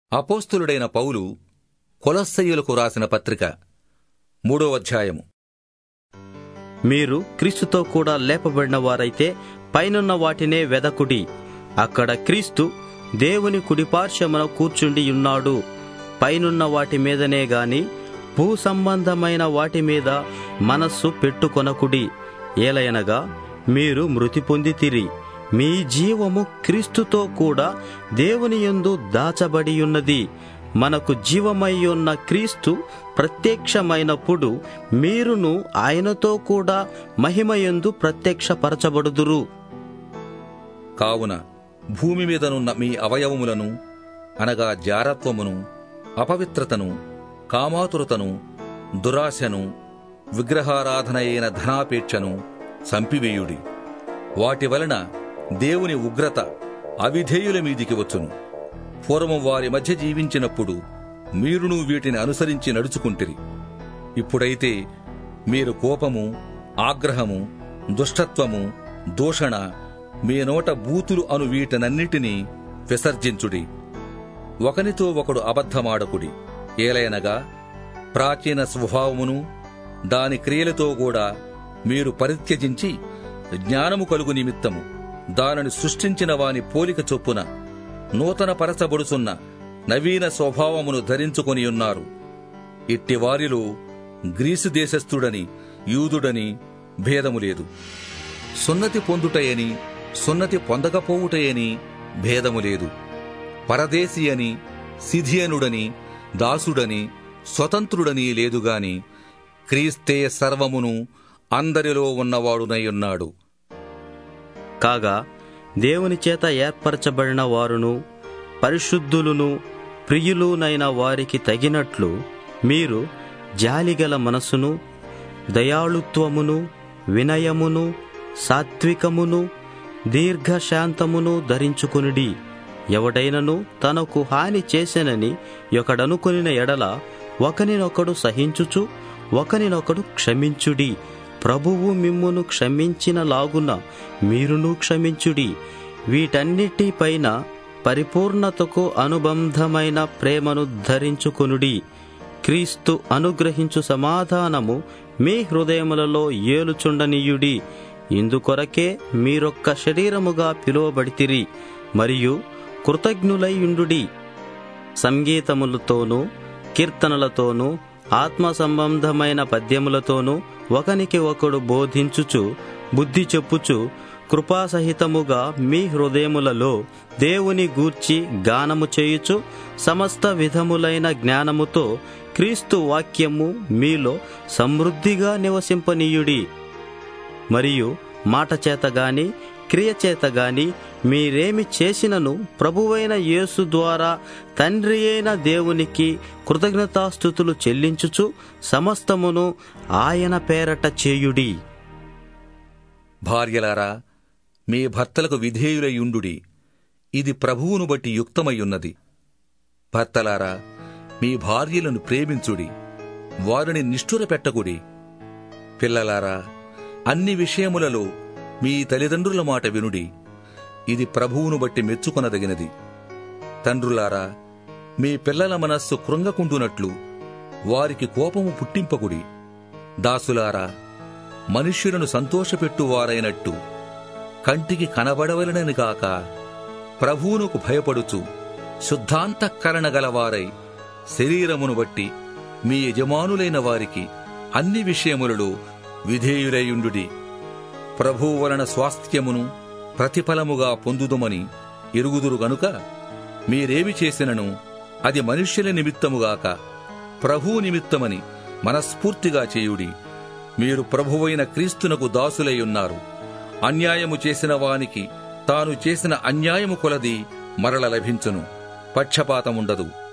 అపోస్తులుడైన పౌలు కొలస్సయ్యులకు రాసిన పత్రిక మూడో అధ్యాయము మీరు క్రీస్తుతో కూడా లేపబడిన వారైతే పైనున్న వాటినే వెదకుడి అక్కడ క్రీస్తు దేవుని కుడిపార్శ్వమున కూర్చుండి ఉన్నాడు పైనున్న వాటి మీదనే గాని భూ సంబంధమైన వాటి మీద మనస్సు పెట్టుకొనకుడి ఏలయనగా మీరు మృతి పొందితిరి మీ జీవము క్రీస్తుతో కూడా దేవుని యందు దాచబడి ఉన్నది మనకు జీవమై ఉన్న క్రీస్తు ప్రత్యక్షమైనప్పుడు మీరును ఆయనతో కూడా మహిమయందు ప్రత్యక్షపరచబడుదురు కావున భూమి మీదనున్న మీ అవయవములను అనగా జారత్వమును అపవిత్రతను కామాతురతను దురాశను విగ్రహారాధన అయిన ధనాపేక్షను చంపివేయుడి వాటి వలన దేవుని ఉగ్రత అవిధేయుల మీదికి వచ్చును పూర్వం వారి మధ్య జీవించినప్పుడు మీరును వీటిని అనుసరించి నడుచుకుంటిరి ఇప్పుడైతే మీరు కోపము ఆగ్రహము దుష్టత్వము దూషణ మీ నోట బూతులు అను వీటనన్నిటినీ విసర్జించుడి ఒకనితో ఒకడు అబద్ధమాడకుడి ఏలయనగా ప్రాచీన స్వభావమును దాని క్రియలతో కూడా మీరు పరిత్యజించి జ్ఞానము కలుగు నిమిత్తము దానిని సృష్టించిన వాని పోలిక చొప్పున నూతన పరచబడుచున్న నవీన స్వభావమును ధరించుకొని ఉన్నారు ఇట్టి వారిలో గ్రీసు దేశస్థుడని యూదుడని భేదము లేదు సున్నతి పొందుటయని సున్నతి పొందకపోవుటయని భేదము లేదు పరదేశి అని సిధియనుడని దాసుడని స్వతంత్రుడని లేదుగాని క్రీస్తే సర్వమును అందరిలో ఉన్నవాడునై ఉన్నాడు కాగా దేవుని చేత ఏర్పరచబడిన వారును పరిశుద్ధులును ప్రియులునైన వారికి తగినట్లు మీరు జాలిగల మనసును దయాళుత్వమును వినయమును సాత్వికమును దీర్ఘశాంతమును ధరించుకునుడి ఎవడైనను తనకు హాని చేసెనని ఒకడనుకొనిన ఎడల ఒకనినొకడు సహించుచు ఒకనినొకడు క్షమించుడి ప్రభువు మిమ్మును క్షమించిన లాగున మీరును క్షమించుడి వీటన్నిటిపైన పరిపూర్ణతకు అనుబంధమైన ప్రేమను ధరించుకొనుడి క్రీస్తు అనుగ్రహించు సమాధానము మీ హృదయములలో ఏలుచుండనీయుడి ఇందుకొరకే మీరొక్క శరీరముగా పిలువబడితిరి మరియు కృతజ్ఞులైయుండుడి సంగీతములతోనూ కీర్తనలతోనూ ఆత్మ సంబంధమైన పద్యములతోనూ ఒకనికి ఒకడు బోధించుచు బుద్ధి చెప్పుచు కృపాసహితముగా మీ హృదయములలో దేవుని గూర్చి గానము చేయుచు సమస్త విధములైన జ్ఞానముతో క్రీస్తు వాక్యము మీలో సమృద్ధిగా నివసింపనీయుడి మరియు మాట చేత గాని క్రియ చేత గాని మీరేమి చేసినను ప్రభువైన యేసు ద్వారా తండ్రి అయిన దేవునికి కృతజ్ఞతాస్థుతులు చెల్లించుచు సమస్తమును ఆయన పేరట చేయుడి భార్యలారా మీ భర్తలకు విధేయులయుండుడి ఇది ప్రభువును బట్టి యుక్తమయ్యున్నది భర్తలారా మీ భార్యలను ప్రేమించుడి వారిని నిష్ఠుర పెట్టకుడి పిల్లలారా అన్ని విషయములలో మీ తల్లిదండ్రుల మాట వినుడి ఇది ప్రభువును బట్టి మెచ్చుకొనదగినది తండ్రులారా మీ పిల్లల మనస్సు కృంగకుండునట్లు వారికి కోపము పుట్టింపకుడి దాసులారా మనుష్యులను సంతోషపెట్టువారైనట్టు కంటికి కనబడవలనని కాక ప్రభువునకు భయపడుచు శుద్ధాంతఃకరణ గలవారై శరీరమును బట్టి మీ యజమానులైన వారికి అన్ని విషయములలో విధేయులయుండుడి ప్రభువు వలన స్వాస్థ్యమును ప్రతిఫలముగా పొందుదుమని ఎరుగుదురు గనుక మీరేమి చేసినను అది మనుష్యుల నిమిత్తముగాక ప్రభువు నిమిత్తమని మనస్ఫూర్తిగా చేయుడి మీరు ప్రభువైన క్రీస్తునకు దాసులై ఉన్నారు అన్యాయము చేసిన వానికి తాను చేసిన అన్యాయము కొలది మరల లభించును పక్షపాతముండదు